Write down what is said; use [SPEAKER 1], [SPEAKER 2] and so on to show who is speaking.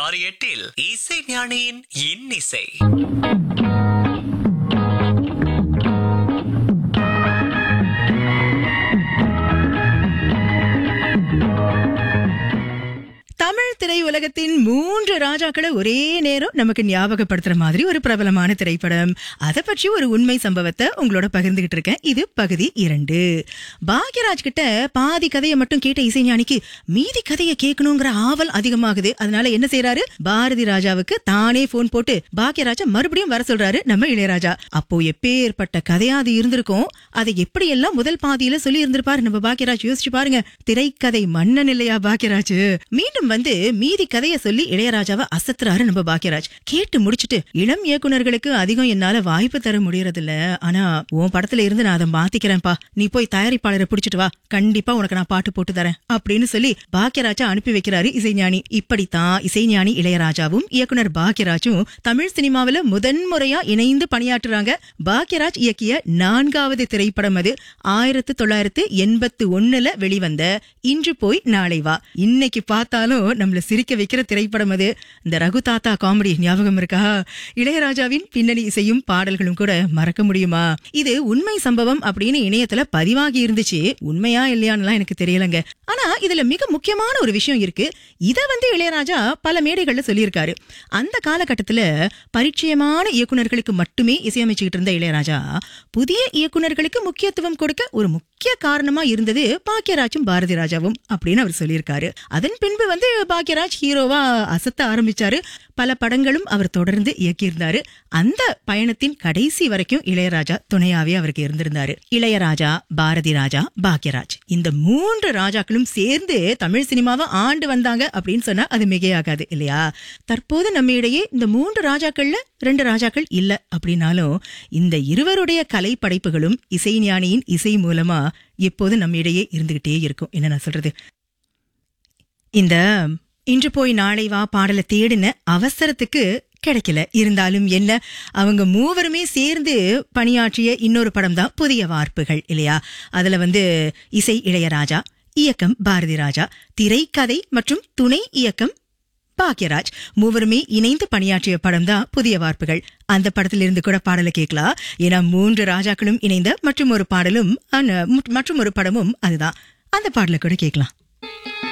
[SPEAKER 1] ஆறு எட்டில் இசை ஞானியின் இன்னிசை
[SPEAKER 2] தமிழ் திரையுலகத்தின் மூன்று ராஜாக்களை ஒரே நேரம் நமக்கு ஞாபகப்படுத்துற மாதிரி ஒரு பிரபலமான திரைப்படம் அதை பற்றி ஒரு உண்மை சம்பவத்தை உங்களோட பகிர்ந்துகிட்டு இருக்கேன் இது பகுதி இரண்டு பாக்யராஜ் கிட்ட பாதி கதையை மட்டும் கேட்ட இசைஞானிக்கு மீதி கதையை கேட்கணுங்கிற ஆவல் அதிகமாகுது அதனால என்ன செய்யறாரு பாரதி ராஜாவுக்கு தானே போன் போட்டு பாக்யராஜ மறுபடியும் வர சொல்றாரு நம்ம இளையராஜா அப்போ எப்பேற்பட்ட கதையா அது இருந்திருக்கும் அதை எப்படி எல்லாம் முதல் பாதியில சொல்லி இருந்திருப்பாரு நம்ம பாக்யராஜ் யோசிச்சு பாருங்க திரைக்கதை மன்னன் இல்லையா பாக்யராஜ் மீண்டும் வந்து மீதி கதைய சொல்லி இளையராஜாவை அசத்துறாரு நம்ம பாக்யராஜ் கேட்டு முடிச்சிட்டு இளம் இயக்குனர்களுக்கு அதிகம் என்னால வாய்ப்பு தர முடியறது இல்ல ஆனா உன் படத்துல இருந்து நான் அதை மாத்திக்கிறேன்ப்பா நீ போய் தயாரிப்பாளரை புடிச்சிட்டு வா கண்டிப்பா உனக்கு நான் பாட்டு போட்டு தரேன் அப்படின்னு சொல்லி பாக்யராஜா அனுப்பி வைக்கிறாரு இசைஞானி இப்படித்தான் இசைஞானி இளையராஜாவும் இயக்குனர் பாக்யராஜும் தமிழ் சினிமாவில முதன்முறையா இணைந்து பணியாற்றுறாங்க பாக்யராஜ் இயக்கிய நான்காவது திரைப்படம் அது ஆயிரத்து தொள்ளாயிரத்து எண்பத்து ஒண்ணுல வெளிவந்த இன்று போய் நாளை வா இன்னைக்கு பார்த்தாலும் நம்மள சிரிக்க வைக்கிற திரைப்படம் அது இந்த ரகு தாத்தா காமெடி ஞாபகம் இருக்கா இளையராஜாவின் பின்னணி இசையும் பாடல்களும் கூட மறக்க முடியுமா இது உண்மை சம்பவம் அப்படின்னு இணையத்துல பதிவாகி இருந்துச்சு உண்மையா இல்லையான்னுலாம் எனக்கு தெரியலங்க ஆனா இதுல மிக முக்கியமான ஒரு விஷயம் இருக்கு இத வந்து இளையராஜா பல மேடைகள்ல சொல்லியிருக்காரு அந்த காலகட்டத்துல பரிச்சயமான இயக்குனர்களுக்கு மட்டுமே இசையமைச்சுக்கிட்டு இருந்த இளையராஜா புதிய இயக்குனர்களுக்கு முக்கியத்துவம் கொடுக்க ஒரு முக்கிய காரணமா இருந்தது பாக்கியராஜும் பாரதி ராஜாவும் அப்படின்னு அவர் சொல்லியிருக்காரு அதன் பின்பு வந்து பாக்யராஜ் ஹீரோவா அசத்த ஆரம்பிச்சாரு பல படங்களும் அவர் தொடர்ந்து இயக்கியிருந்தாரு அந்த பயணத்தின் கடைசி வரைக்கும் இளையராஜா துணையாவே அவருக்கு இருந்திருந்தாரு இளையராஜா பாரதி ராஜா பாக்யராஜ் இந்த மூன்று ராஜாக்களும் சேர்ந்து தமிழ் சினிமாவை ஆண்டு வந்தாங்க அப்படின்னு சொன்னா அது மிகையாகாது இல்லையா தற்போது நம்ம இடையே இந்த மூன்று ராஜாக்கள்ல ரெண்டு ராஜாக்கள் இல்ல அப்படின்னாலும் இந்த இருவருடைய கலை படைப்புகளும் இசைஞானியின் இசை மூலமா எப்போது நம்ம இடையே இருந்துகிட்டே இருக்கும் என்ன நான் சொல்றது இந்த இன்று போய் நாளை வா பாடலை தேடின அவசரத்துக்கு கிடைக்கல இருந்தாலும் என்ன அவங்க மூவருமே சேர்ந்து பணியாற்றிய இன்னொரு படம் தான் புதிய வார்ப்புகள் இல்லையா அதுல வந்து இசை இளையராஜா இயக்கம் பாரதி ராஜா திரைக்கதை மற்றும் துணை இயக்கம் பாக்யராஜ் மூவருமே இணைந்து பணியாற்றிய படம் தான் புதிய வார்ப்புகள் அந்த படத்திலிருந்து கூட பாடலை கேட்கலாம் ஏன்னா மூன்று ராஜாக்களும் இணைந்த மற்றும் ஒரு பாடலும் மற்றும் ஒரு படமும் அதுதான் அந்த பாடலை கூட கேட்கலாம்